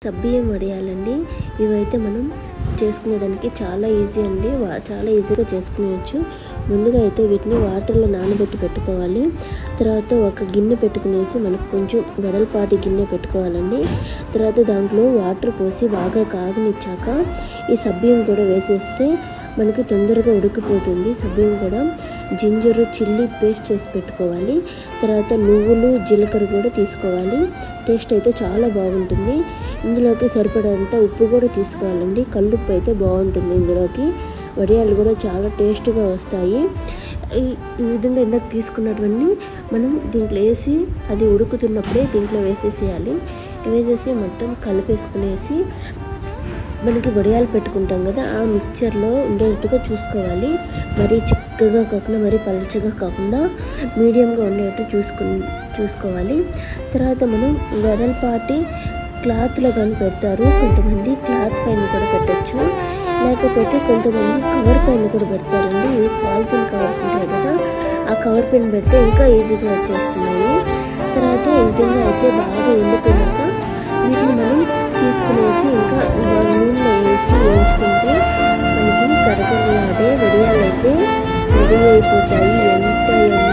సబ్బియ్యం వడియాలండి ఇవైతే మనం చేసుకునేదానికి చాలా ఈజీ అండి వా- చాలా ఈజీగా చేసుకునేయచ్చు ముందుగా అయితే వీటిని వాటర్లో నానబెట్టి పెట్టుకోవాలి తర్వాత ఒక గిన్నె పెట్టుకునేసి మనకు కొంచెం వెడల్పాటి గిన్నె పెట్టుకోవాలండి తర్వాత దాంట్లో వాటర్ పోసి బాగా కాగనిచ్చాక ఈ సబ్బియ్యం కూడా వేసేస్తే మనకి తొందరగా ఉడికిపోతుంది సబ్బియ్యం కూడా జింజరు చిల్లీ పేస్ట్ చేసి పెట్టుకోవాలి తర్వాత నువ్వులు జీలకర్ర కూడా తీసుకోవాలి టేస్ట్ అయితే చాలా బాగుంటుంది ఇందులోకి సరిపడేంత ఉప్పు కూడా తీసుకోవాలండి కల్లుప్పు అయితే బాగుంటుంది ఇందులోకి వడియాలు కూడా చాలా టేస్ట్గా వస్తాయి ఈ- ఈ విధంగా ఇందాక తీసుకున్నటువంటి మనం దీంట్లో వేసి అది ఉడుకుతున్నప్పుడే దీంట్లో వేసేసేయాలి వేసేసి మొత్తం కలిపేసుకునేసి మనకి వడియాలు పెట్టుకుంటాం కదా ఆ మిక్చర్లో ఉండేటట్టుగా చూసుకోవాలి మరీ చిక్కగా కాకుండా మరీ పలచగా కాకుండా మీడియంగా ఉండేటట్టు చూసుకు చూసుకోవాలి తర్వాత మనం వెడల్పాటి క్లాత్లో కానీ పెడతారు కొంతమంది క్లాత్ పైన కూడా పెట్టచ్చు లేకపోతే కొంతమంది కవర్ పైన కూడా పెడతారండి ఇవి పాలిథిన్ కవర్స్ ఉంటాయి కదా ఆ కవర్ పైన పెడితే ఇంకా ఈజీగా వచ్చేస్తున్నాయి తర్వాత ఈ విధంగా అయితే బాగా ఎండిపోయినాక వీటిని మనం తీసుకునేసి ఇంకా నూనెలో వేసి వేయించుకుంటే మనకి కరకరలాడే వడియాలు అయితే రెడీ అయిపోతాయి ఎంత